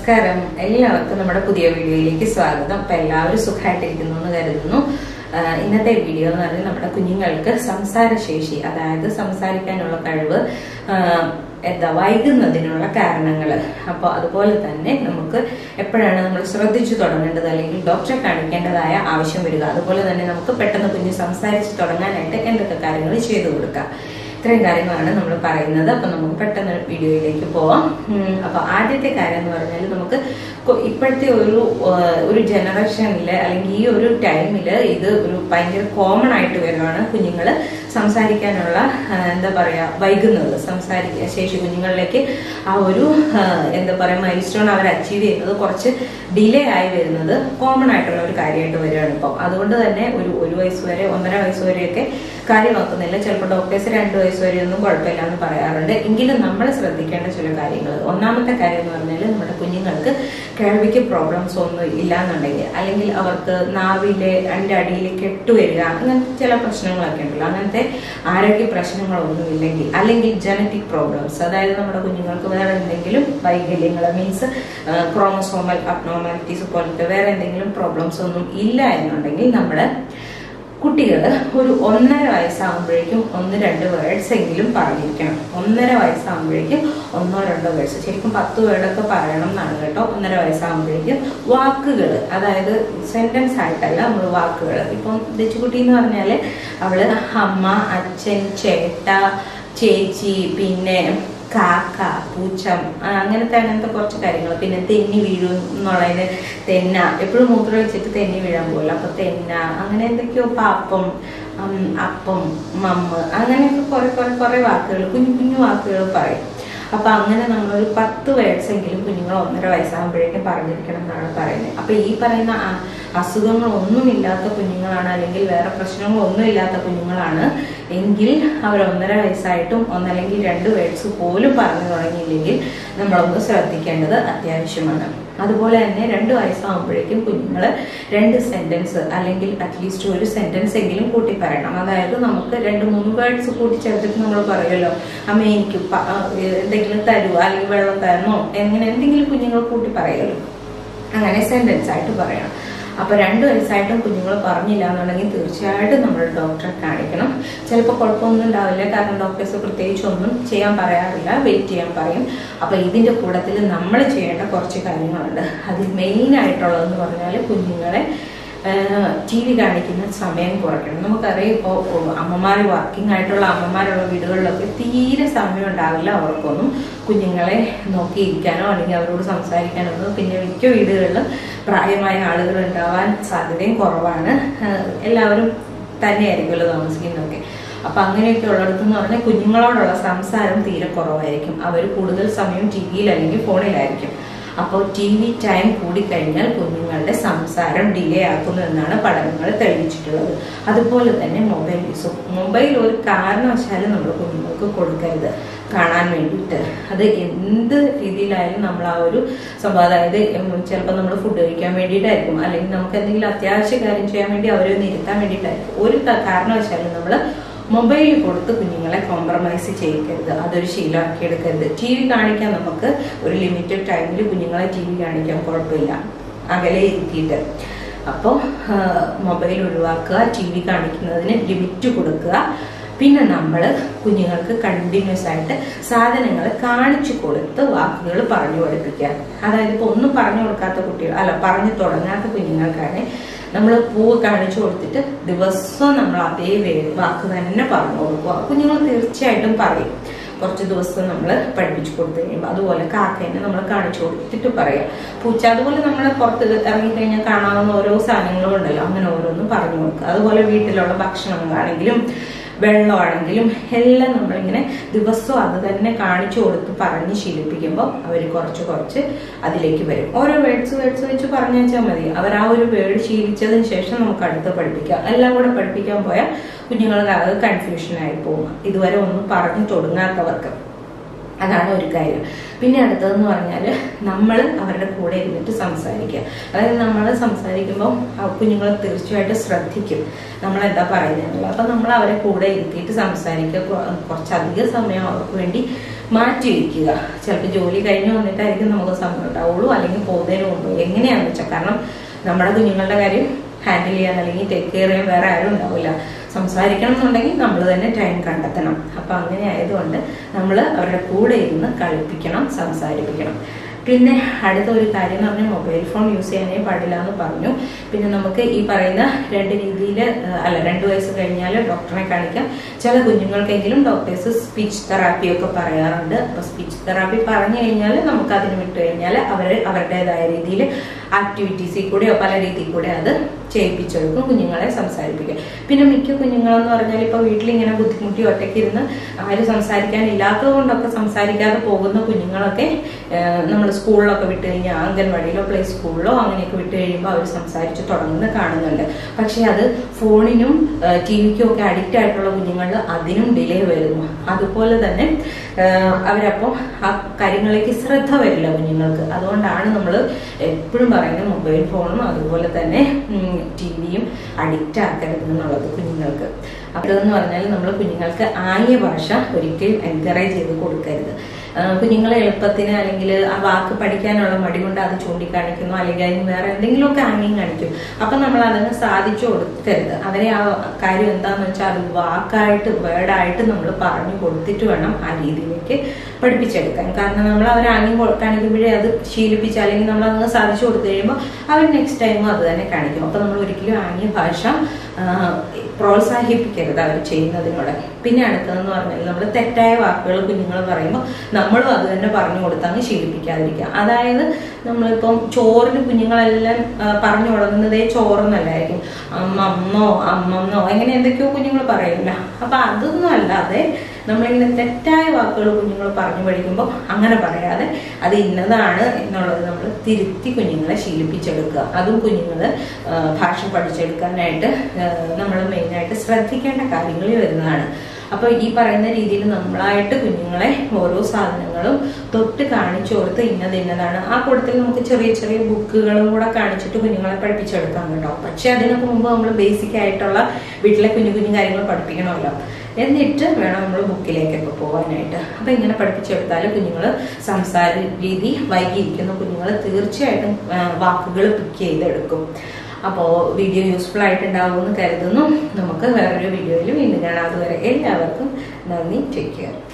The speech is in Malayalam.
നമസ്കാരം എല്ലാവർക്കും നമ്മുടെ പുതിയ വീഡിയോയിലേക്ക് സ്വാഗതം അപ്പൊ എല്ലാവരും സുഖമായിട്ടിരിക്കുന്നു എന്ന് കരുതുന്നു ആ, ഇന്നത്തെ വീഡിയോ എന്ന് പറഞ്ഞാൽ നമ്മുടെ കുഞ്ഞുങ്ങൾക്ക് സംസാരശേഷി അതായത് സംസാരിക്കാനുള്ള കഴിവ് ആ, എന്താ വൈകുന്നതിനുള്ള കാരണങ്ങൾ അപ്പോൾ അതുപോലെ തന്നെ നമുക്ക് എപ്പോഴാണ് നമ്മൾ ശ്രദ്ധിച്ചു തുടങ്ങേണ്ടത് അല്ലെങ്കിൽ ഡോക്ടറെ കാണിക്കേണ്ടതായ ആവശ്യം വരിക അതുപോലെ തന്നെ നമുക്ക് പെട്ടെന്ന് കുഞ്ഞ് സംസാരിച്ച് തുടങ്ങാനായിട്ട് എന്തൊക്കെ കാര്യങ്ങൾ ചെയ്തു കൊടുക്കാം ഇത്രയും കാര്യങ്ങളാണ് നമ്മൾ പറയുന്നത് അപ്പൊ നമുക്ക് പെട്ടെന്ന് വീഡിയോയിലേക്ക് പോവാം ഉം, അപ്പൊ ആദ്യത്തെ കാര്യം എന്ന് പറഞ്ഞാൽ നമുക്ക് കൊ- ഇപ്പോഴത്തെ ഒരു ആ, ഒരു ജനറേഷനില് അല്ലെങ്കിൽ ഈ ഒരു ടൈമില് ഇത് ഒരു ഭയങ്കര കോമൺ ആയിട്ട് വരുവാണ് കുഞ്ഞുങ്ങള് സംസാരിക്കാനുള്ള ആ, എന്താ പറയാ വൈകുന്നത് സംസാരിക്കുക ശേഷി കുഞ്ഞുങ്ങളിലേക്ക് ആ ഒരു ആ, എന്താ പറയാ മൈൽ സ്റ്റോൺ അവർ അച്ചീവ് ചെയ്യുന്നത് കുറച്ച് ഡിലേ ആയി വരുന്നത് കോമൺ ആയിട്ടുള്ള ഒരു കാര്യമായിട്ട് വരികയാണ് ഇപ്പം അതുകൊണ്ട് തന്നെ ഒരു ഒരു വയസ്സ് വരെ ഒന്നര വയസ്സ് വരെയൊക്കെ കാര്യമാക്കുന്നില്ല ചിലപ്പോൾ ഡോക്ടേഴ്സ് രണ്ട് വയസ്സ് വരെ ഒന്നും കുഴപ്പമില്ല എന്ന് പറയാറുണ്ട് എങ്കിലും നമ്മൾ ശ്രദ്ധിക്കേണ്ട ചില കാര്യങ്ങൾ ഒന്നാമത്തെ കാര്യം എന്ന് പറഞ്ഞാൽ നമ്മുടെ കുഞ്ഞുങ്ങൾക്ക് കേൾവിക്ക് പ്രോബ്ലംസ് ഒന്നും ഇല്ല എന്നുണ്ടെങ്കിൽ അല്ലെങ്കിൽ അവർക്ക് നാവിലെ അതിൻ്റെ അടിയിൽ കെട്ടുവരിക അങ്ങനത്തെ ചില പ്രശ്നങ്ങളൊക്കെ ഉണ്ടല്ലോ അങ്ങനത്തെ ആരോഗ്യ പ്രശ്നങ്ങളൊന്നും ഇല്ലെങ്കിൽ അല്ലെങ്കിൽ ജനറ്റിക് പ്രോബ്ലംസ് അതായത് നമ്മുടെ കുഞ്ഞുങ്ങൾക്ക് വേറെ എന്തെങ്കിലും വൈകല്യങ്ങൾ മീൻസ് ക്രോമസോമൽ അബ്നോമാലിറ്റീസ് പോലത്തെ വേറെ എന്തെങ്കിലും പ്രോബ്ലംസ് ഒന്നും ഇല്ല എന്നുണ്ടെങ്കിൽ നമ്മൾ കുട്ടികൾ ഒരു ഒന്നര വയസ്സാകുമ്പോഴേക്കും ഒന്ന് രണ്ട് വേർഡ്സ് എങ്കിലും പറഞ്ഞിരിക്കണം ഒന്നര വയസ്സാകുമ്പോഴേക്കും ഒന്നോ രണ്ടോ വേർഡ്സ് ശരിക്കും പത്ത് വേർഡൊക്കെ പറയണം എന്നാണ് കേട്ടോ ഒന്നര വയസ്സാകുമ്പോഴേക്കും വാക്കുകൾ അതായത് സെന്റൻസ് ആയിട്ടല്ല നമ്മൾ വാക്കുകൾ ഇപ്പം ദച്ചുകുട്ടി എന്ന് പറഞ്ഞാൽ അവള് അമ്മ അച്ഛൻ ചേട്ട ചേച്ചി പിന്നെ കാക്ക പൂച്ചം ആ, അങ്ങനത്തെ അങ്ങനത്തെ കുറച്ച് കാര്യങ്ങൾ പിന്നെ തെന്നി വീഴും എന്നുള്ളതിന് തെന്ന എപ്പോഴും മൂത്രം വെച്ചിട്ട് തെന്നി വീഴാൻ പോകില്ല അപ്പൊ തെന്ന അങ്ങനെ എന്തൊക്കെയോ പാപ്പം ഉം, അപ്പം മമ്മ് അങ്ങനെയൊക്കെ കുറെ കുറെ കുറെ വാക്കുകൾ കുഞ്ഞു കുഞ്ഞു വാക്കുകൾ പറയും അപ്പൊ അങ്ങനെ നമ്മളൊരു പത്ത് വേർഡ്സ് എങ്കിലും കുഞ്ഞുങ്ങൾ ഒന്നര വയസ്സാകുമ്പോഴേക്കും പറഞ്ഞിരിക്കണം എന്നാണ് പറയുന്നത് അപ്പൊ ഈ പറയുന്ന അ- അസുഖങ്ങളൊന്നുമില്ലാത്ത കുഞ്ഞുങ്ങളാണ് അല്ലെങ്കിൽ വേറെ പ്രശ്നങ്ങളൊന്നും ഇല്ലാത്ത കുഞ്ഞുങ്ങളാണ് എങ്കിൽ അവർ ഒന്നര വയസ്സായിട്ടും ഒന്നല്ലെങ്കിൽ രണ്ട് വേർഡ്സ് പോലും പറഞ്ഞു തുടങ്ങിയില്ലെങ്കിൽ നമ്മളൊന്ന് ശ്രദ്ധിക്കേണ്ടത് അത്യാവശ്യമാണ് അതുപോലെ തന്നെ രണ്ട് വയസ്സാകുമ്പോഴേക്കും കുഞ്ഞുങ്ങൾ രണ്ട് സെന്റൻസ് അല്ലെങ്കിൽ അറ്റ്ലീസ്റ്റ് ഒരു സെന്റൻസ് എങ്കിലും കൂട്ടി പറയണം അതായത് നമുക്ക് രണ്ട് മൂന്ന് വേർഡ്സ് കൂട്ടി ചേർത്തിട്ട് നമ്മൾ പറയുമല്ലോ അമ്മ എനിക്ക് പ- ആ, എന്തെങ്കിലും തരുമോ അല്ലെങ്കിൽ വെള്ളം തരണോ എങ്ങനെ എന്തെങ്കിലും കുഞ്ഞുങ്ങൾ കൂട്ടി പറയുമല്ലോ അങ്ങനെ സെന്റൻസ് ആയിട്ട് പറയണം അപ്പൊ രണ്ടു വയസ്സായിട്ടും കുഞ്ഞുങ്ങൾ പറഞ്ഞില്ല എന്നുണ്ടെങ്കിൽ തീർച്ചയായിട്ടും നമ്മൾ ഡോക്ടറെ കാണിക്കണം ചിലപ്പോൾ കുഴപ്പമൊന്നും ഉണ്ടാവില്ല കാരണം ഡോക്ടേഴ്സ് പ്രത്യേകിച്ച് ഒന്നും ചെയ്യാൻ പറയാറില്ല വെയിറ്റ് ചെയ്യാൻ പറയും അപ്പൊ ഇതിന്റെ കൂട്ടത്തിൽ നമ്മൾ ചെയ്യേണ്ട കുറച്ച് കാര്യങ്ങളുണ്ട് അതിൽ മെയിൻ ആയിട്ടുള്ളതെന്ന് പറഞ്ഞാൽ കുഞ്ഞുങ്ങളെ ടി വി കാണിക്കുന്ന സമയം കുറയ്ക്കണം നമുക്കറിയാം ഇപ്പോൾ അമ്മമാർ വർക്കിംഗ് ആയിട്ടുള്ള അമ്മമാരുള്ള വീടുകളിലൊക്കെ തീരെ സമയം ഉണ്ടാവില്ല അവർക്കൊന്നും കുഞ്ഞുങ്ങളെ നോക്കിയിരിക്കാനോ അല്ലെങ്കിൽ അവരോട് സംസാരിക്കാനോ ഒന്നും പിന്നെ മിക്ക വീടുകളിലും പ്രായമായ ആളുകൾ ഉണ്ടാവാൻ സാധ്യതയും കുറവാണ് ആഹ് എല്ലാവരും തന്നെയായിരിക്കുമല്ലോ താമസിക്കുന്നതൊക്കെ അപ്പൊ അങ്ങനെയൊക്കെ ഉള്ളിടത്ത് എന്ന് പറഞ്ഞാൽ കുഞ്ഞുങ്ങളോടുള്ള സംസാരം തീരെ കുറവായിരിക്കും അവർ കൂടുതൽ സമയം ടി വിയിൽ അല്ലെങ്കിൽ ഫോണിലായിരിക്കും അപ്പോൾ ടി വി ടൈം കൂടിക്കഴിഞ്ഞാൽ കുഞ്ഞുങ്ങളുടെ സംസാരം ഡിലേ ആക്കുന്നു എന്നാണ് പഠനങ്ങൾ തെളിയിച്ചിട്ടുള്ളത് അതുപോലെ തന്നെ മൊബൈൽ യൂസ് മൊബൈൽ ഒരു കാരണവശാലും നമ്മൾ കുഞ്ഞുങ്ങൾക്ക് കൊടുക്കരുത് കാണാൻ വേണ്ടിയിട്ട് അത് എന്ത് രീതിയിലായാലും നമ്മൾ ആ ഒരു സംഭവം അതായത് ചിലപ്പോൾ നമ്മൾ ഫുഡ് കഴിക്കാൻ വേണ്ടിയിട്ടായിരിക്കും അല്ലെങ്കിൽ നമുക്ക് എന്തെങ്കിലും അത്യാവശ്യ കാര്യം ചെയ്യാൻ വേണ്ടി അവരെ ഒന്ന് ഇരുത്താൻ വേണ്ടിയിട്ടായിരിക്കും ഒരു ക- കാരണവശാലും നമ്മൾ മൊബൈൽ കൊടുത്ത് കുഞ്ഞുങ്ങളെ കോംപ്രമൈസ് ചെയ്യിക്കരുത് അതൊരു ശീലമാക്കി എടുക്കരുത് ടി വി കാണിക്കാൻ നമുക്ക് ഒരു ലിമിറ്റഡ് ടൈമിൽ കുഞ്ഞുങ്ങളെ ടി വി കാണിക്കാൻ കുഴപ്പമില്ല അകലെ ഇരുത്തിയിട്ട് അപ്പോൾ മൊബൈൽ ഒഴിവാക്കുക ടി വി കാണിക്കുന്നതിന് ലിമിറ്റ് കൊടുക്കുക പിന്നെ നമ്മൾ കുഞ്ഞുങ്ങൾക്ക് കണ്ടിന്യൂസ് ആയിട്ട് സാധനങ്ങൾ കാണിച്ചു കൊടുത്ത് വാക്കുകൾ പറഞ്ഞു പഠിപ്പിക്കുക അതായത് ഇപ്പോൾ ഒന്നും പറഞ്ഞു കൊടുക്കാത്ത കുട്ടികൾ അല്ല പറഞ്ഞു തുടങ്ങാത്ത കുഞ്ഞുങ്ങൾക്കാണ് നമ്മൾ പൂവ് കാണിച്ചു കൊടുത്തിട്ട് ദിവസവും നമ്മൾ അതേ വേ- വാക്ക് തന്നെ പറഞ്ഞു കൊടുക്കുക കുഞ്ഞുങ്ങൾ തീർച്ചയായിട്ടും പറയും കുറച്ച് ദിവസം നമ്മൾ പഠിപ്പിച്ചു കൊടുത്തു കഴിയുമ്പോൾ അതുപോലെ കാക്കേനെ നമ്മൾ കാണിച്ചു കൊടുത്തിട്ട് പറയാം പൂച്ച അതുപോലെ നമ്മൾ പുറത്ത് ഇറങ്ങിക്കഴിഞ്ഞാൽ കാണാവുന്ന ഓരോ സാധനങ്ങളും ഉണ്ടല്ലോ അങ്ങനെ ഓരോന്നും പറഞ്ഞു കൊടുക്കുക അതുപോലെ വീട്ടിലുള്ള ഭക്ഷണങ്ങളാണെങ്കിലും വെള്ളമാണെങ്കിലും എല്ലാം നമ്മളിങ്ങനെ ദിവസവും അത് തന്നെ കാണിച്ചു കൊടുത്ത് പറഞ്ഞ് ശീലിപ്പിക്കുമ്പോൾ അവർ കുറച്ച് കുറച്ച് അതിലേക്ക് വരും ഓരോ വേർഡ്സ് വേർഡ്സ് വെച്ച് പറഞ്ഞു വെച്ചാൽ മതി അവർ ആ ഒരു വേർഡ് ശീലിച്ചതിന് ശേഷം നമുക്ക് അടുത്ത് പഠിപ്പിക്കാം എല്ലാം കൂടെ പഠിപ്പിക്കാൻ പോയാൽ കുഞ്ഞുങ്ങൾക്ക് അത് കൺഫ്യൂഷൻ ആയി പോകും ഇതുവരെ ഒന്നും പറഞ്ഞു തുടങ്ങാത്തവർക്ക് അതാണ് ഒരു കാര്യം പിന്നെ അടുത്തതെന്ന് പറഞ്ഞാൽ നമ്മൾ അവരുടെ കൂടെ ഇരുന്നിട്ട് സംസാരിക്കുക അതായത് നമ്മൾ സംസാരിക്കുമ്പോൾ കുഞ്ഞുങ്ങൾ തീർച്ചയായിട്ടും ശ്രദ്ധിക്കും നമ്മൾ എന്താ പറയുന്നത് അപ്പം നമ്മൾ അവരെ കൂടെ ഇരുത്തിയിട്ട് സംസാരിക്കുക കൊ- കുറച്ചധികം സമയം അവർക്ക് വേണ്ടി മാറ്റി വയ്ക്കുക ചിലപ്പോൾ ജോലി കഴിഞ്ഞ് വന്നിട്ടായിരിക്കും നമുക്ക് സമയം ഉണ്ടാവുള്ളൂ അല്ലെങ്കിൽ പോകുന്നതിന് മുമ്പ് എങ്ങനെയാണെന്ന് വെച്ചാൽ കാരണം നമ്മുടെ കുഞ്ഞുങ്ങളുടെ കാര്യം ഹാൻഡിൽ ചെയ്യാൻ അല്ലെങ്കിൽ ടേക്ക് കെയർ ചെയ്യാൻ വേറെ ആരും ഉണ്ടാവില്ല സംസാരിക്കണം എന്നുണ്ടെങ്കിൽ നമ്മൾ തന്നെ ടൈം കണ്ടെത്തണം അപ്പം അങ്ങനെ ആയതുകൊണ്ട് നമ്മൾ അവരുടെ കൂടെ ഇരുന്ന് കളിപ്പിക്കണം സംസാരിപ്പിക്കണം പിന്നെ അടുത്ത ഒരു കാര്യം എന്ന് പറഞ്ഞാൽ മൊബൈൽ ഫോൺ യൂസ് ചെയ്യാനേ പാടില്ല എന്ന് പറഞ്ഞു പിന്നെ നമുക്ക് ഈ പറയുന്ന രണ്ട് രീതിയിൽ അല്ല രണ്ട് വയസ്സ് കഴിഞ്ഞാൽ ഡോക്ടറെ കാണിക്കാം ചില കുഞ്ഞുങ്ങൾക്കെങ്കിലും ഡോക്ടേഴ്സ് സ്പീച്ച് തെറാപ്പി ഒക്കെ പറയാറുണ്ട് അപ്പോൾ സ്പീച്ച് തെറാപ്പി പറഞ്ഞു കഴിഞ്ഞാൽ നമുക്ക് അതിന് വിട്ടു കഴിഞ്ഞാൽ അവർ അവരുടേതായ രീതിയിൽ ആക്ടിവിറ്റീസിൽ കൂടെയോ പല രീതിയിൽ കൂടെ അത് ചെയ്യിപ്പിച്ചെടുക്കും കുഞ്ഞുങ്ങളെ സംസാരിപ്പിക്കും പിന്നെ മിക്ക കുഞ്ഞുങ്ങളെന്ന് പറഞ്ഞാൽ ഇപ്പോൾ വീട്ടിലിങ്ങനെ ബുദ്ധിമുട്ടി ഒറ്റയ്ക്ക് ഇരുന്ന് ആരും സംസാരിക്കാൻ ഇല്ലാത്തത് കൊണ്ടൊക്കെ സംസാരിക്കാതെ പോകുന്ന കുഞ്ഞുങ്ങളൊക്കെ നമ്മൾ സ്കൂളിലൊക്കെ വിട്ട് കഴിഞ്ഞാൽ അംഗൻവാടിയിലോ പ്ലേ സ്കൂളിലോ അങ്ങനെയൊക്കെ വിട്ട് കഴിയുമ്പോൾ അവർ സംസാരിച്ച് തുടങ്ങുന്നത് കാണുന്നുണ്ട് പക്ഷേ അത് ഫോണിനും ടി വിക്കും ഒക്കെ അഡിക്റ്റ് ആയിട്ടുള്ള കുഞ്ഞുങ്ങളിൽ അതിനും ഡിലേ വരുന്നു അതുപോലെ തന്നെ അവരപ്പോൾ ആ കാര്യങ്ങളിലേക്ക് ശ്രദ്ധ വരില്ല കുഞ്ഞുങ്ങൾക്ക് അതുകൊണ്ടാണ് നമ്മൾ എപ്പോഴും പറയുന്നത് മൊബൈൽ ഫോണും അതുപോലെ തന്നെ ടി വിയും അഡിക്റ്റ് ആക്കരുത് എന്നുള്ളത് കുഞ്ഞുങ്ങൾക്ക് അതെന്ന് പറഞ്ഞാൽ നമ്മൾ കുഞ്ഞുങ്ങൾക്ക് ആയ ഭാഷ ഒരിക്കലും എൻകറേജ് ചെയ്ത് കൊടുക്കരുത് കുഞ്ഞുങ്ങളെ എളുപ്പത്തിന് അല്ലെങ്കിൽ ആ വാക്ക് പഠിക്കാനുള്ള മടി കൊണ്ട് അത് ചൂണ്ടിക്കാണിക്കുന്നു അല്ലെങ്കിൽ അതിന് വേറെ എന്തെങ്കിലുമൊക്കെ ആംഗ്യം കാണിക്കും അപ്പം നമ്മൾ അതിന് സാധിച്ചു കൊടുക്കരുത് അവരെ ആ കാര്യം എന്താണെന്ന് വെച്ചാൽ അത് വാക്കായിട്ട് വേർഡായിട്ട് നമ്മൾ പറഞ്ഞു കൊടുത്തിട്ട് വേണം ആ രീതിയിലേക്ക് പഠിപ്പിച്ചെടുക്കാൻ കാരണം നമ്മൾ അവർ ആംഗ്യം കാണിക്കുമ്പോഴേ അത് ശീലിപ്പിച്ച് അല്ലെങ്കിൽ നമ്മൾ അങ്ങ് സാധിച്ചു കൊടുത്തു കഴിയുമ്പോൾ അവർ നെക്സ്റ്റ് ടൈമും അത് തന്നെ കാണിക്കും അപ്പം നമ്മൾ ഒരിക്കലും ആംഗ്യ ഭാഷ പ്രോത്സാഹിപ്പിക്കരുത് അവർ ചെയ്യുന്നതിനോട് പിന്നെ അടുത്തതെന്ന് പറഞ്ഞാൽ നമ്മൾ തെറ്റായ വാക്കുകൾ കുഞ്ഞുങ്ങൾ പറയുമ്പോൾ നമ്മളും അത് തന്നെ പറഞ്ഞു കൊടുത്തങ്ങ് ശീലിപ്പിക്കാതിരിക്കുക അതായത് നമ്മളിപ്പം ചോറിന് കുഞ്ഞുങ്ങളെല്ലാം പറഞ്ഞു തുടങ്ങുന്നതേ ചോറെന്നല്ലായിരിക്കും അമ്മമ്മോ അമ്മമ്മോ അങ്ങനെ എന്തൊക്കെയോ കുഞ്ഞുങ്ങൾ പറയില്ല അപ്പൊ അതൊന്നും അല്ലാതെ നമ്മളിങ്ങനെ തെറ്റായ വാക്കുകൾ കുഞ്ഞുങ്ങൾ പറഞ്ഞു പഠിക്കുമ്പോൾ അങ്ങനെ പറയാതെ അത് ഇന്നതാണ് എന്നുള്ളത് നമ്മൾ തിരുത്തി കുഞ്ഞുങ്ങളെ ശീലിപ്പിച്ചെടുക്കുക അതും കുഞ്ഞുങ്ങൾ ഭാഷ പഠിച്ചെടുക്കാനായിട്ട് നമ്മൾ മെയിനായിട്ട് ശ്രദ്ധിക്കേണ്ട കാര്യങ്ങളിൽ വരുന്നതാണ് അപ്പോൾ ഈ പറയുന്ന രീതിയിൽ നമ്മളായിട്ട് കുഞ്ഞുങ്ങളെ ഓരോ സാധനങ്ങളും തൊട്ട് കാണിച്ചു കൊടുത്ത് ഇന്നത് ഇന്നതാണ് ആ കൂട്ടത്തിൽ നമുക്ക് ചെറിയ ചെറിയ ബുക്കുകളും കൂടെ കാണിച്ചിട്ട് കുഞ്ഞുങ്ങളെ പഠിപ്പിച്ചെടുക്കാം കേട്ടോ പക്ഷെ അതിനൊക്കെ മുമ്പ് നമ്മൾ ബേസിക് ആയിട്ടുള്ള വീട്ടിലെ കുഞ്ഞു കുഞ്ഞു കാര്യങ്ങൾ പഠിപ്പിക്കണമല്ലോ എന്നിട്ട് വേണം നമ്മൾ ബുക്കിലേക്കൊക്കെ പോകാനായിട്ട് അപ്പം ഇങ്ങനെ പഠിപ്പിച്ചെടുത്താൽ കുഞ്ഞുങ്ങൾ സംസാര രീതി വൈകിയിരിക്കുന്ന കുഞ്ഞുങ്ങൾ തീർച്ചയായിട്ടും വാക്കുകൾ പിക്ക് ചെയ്തെടുക്കും അപ്പോൾ വീഡിയോ യൂസ്ഫുൾ ആയിട്ടുണ്ടാവുമെന്ന് കരുതുന്നു നമുക്ക് വേറൊരു വീഡിയോയിൽ വീണ്ടും കാണാം അതുവരെ എല്ലാവർക്കും നന്ദി ടേക്ക് കെയർ